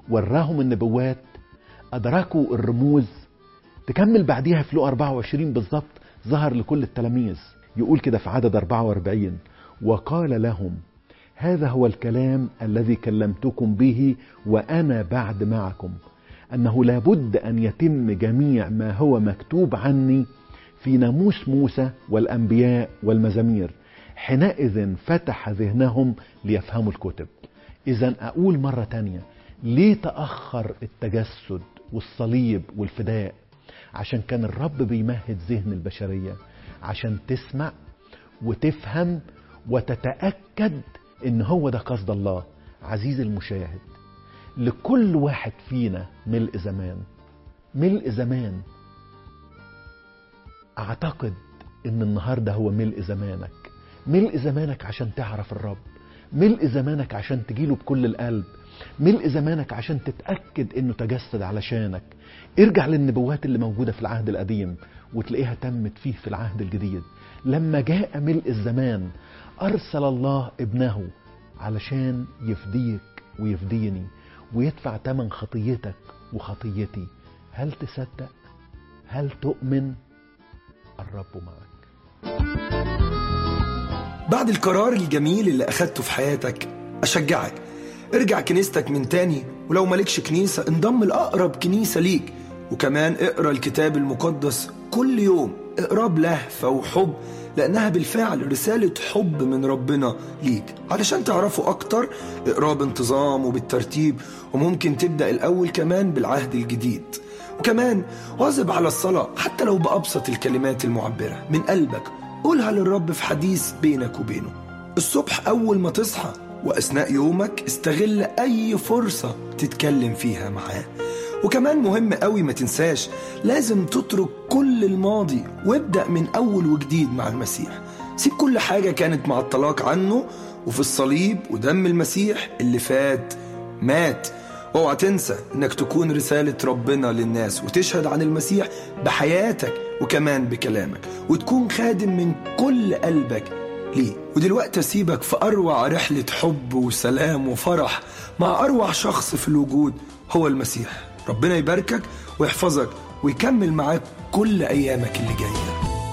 وراهم النبوات أدركوا الرموز تكمل بعديها في لقا 24 بالظبط ظهر لكل التلاميذ يقول كده في عدد 44 وقال لهم هذا هو الكلام الذي كلمتكم به وأنا بعد معكم أنه لابد أن يتم جميع ما هو مكتوب عني في ناموس موسى والأنبياء والمزامير حينئذ فتح ذهنهم ليفهموا الكتب إذا أقول مرة تانية ليه تأخر التجسد والصليب والفداء عشان كان الرب بيمهد ذهن البشرية عشان تسمع وتفهم وتتأكد ان هو ده قصد الله عزيزي المشاهد لكل واحد فينا ملء زمان ملء زمان اعتقد ان النهارده هو ملء زمانك ملء زمانك عشان تعرف الرب ملء زمانك عشان تجيله بكل القلب ملء زمانك عشان تتأكد انه تجسد علشانك ارجع للنبوات اللي موجودة في العهد القديم وتلاقيها تمت فيه في العهد الجديد لما جاء ملء الزمان أرسل الله ابنه علشان يفديك ويفديني ويدفع تمن خطيتك وخطيتي هل تصدق؟ هل تؤمن؟ الرب معك بعد القرار الجميل اللي أخدته في حياتك أشجعك ارجع كنيستك من تاني ولو مالكش كنيسة انضم لأقرب كنيسة ليك وكمان اقرا الكتاب المقدس كل يوم اقراه بلهفة وحب لأنها بالفعل رسالة حب من ربنا ليك علشان تعرفوا أكتر اقراه بانتظام وبالترتيب وممكن تبدأ الأول كمان بالعهد الجديد وكمان واظب على الصلاة حتى لو بأبسط الكلمات المعبرة من قلبك قولها للرب في حديث بينك وبينه الصبح أول ما تصحى وأثناء يومك استغل أي فرصة تتكلم فيها معاه وكمان مهم قوي ما تنساش لازم تترك كل الماضي وابدأ من أول وجديد مع المسيح سيب كل حاجة كانت معطلاك عنه وفي الصليب ودم المسيح اللي فات مات اوعى تنسى انك تكون رسالة ربنا للناس وتشهد عن المسيح بحياتك وكمان بكلامك وتكون خادم من كل قلبك ليه ودلوقتي اسيبك في اروع رحلة حب وسلام وفرح مع اروع شخص في الوجود هو المسيح ربنا يباركك ويحفظك ويكمل معاك كل ايامك اللي جايه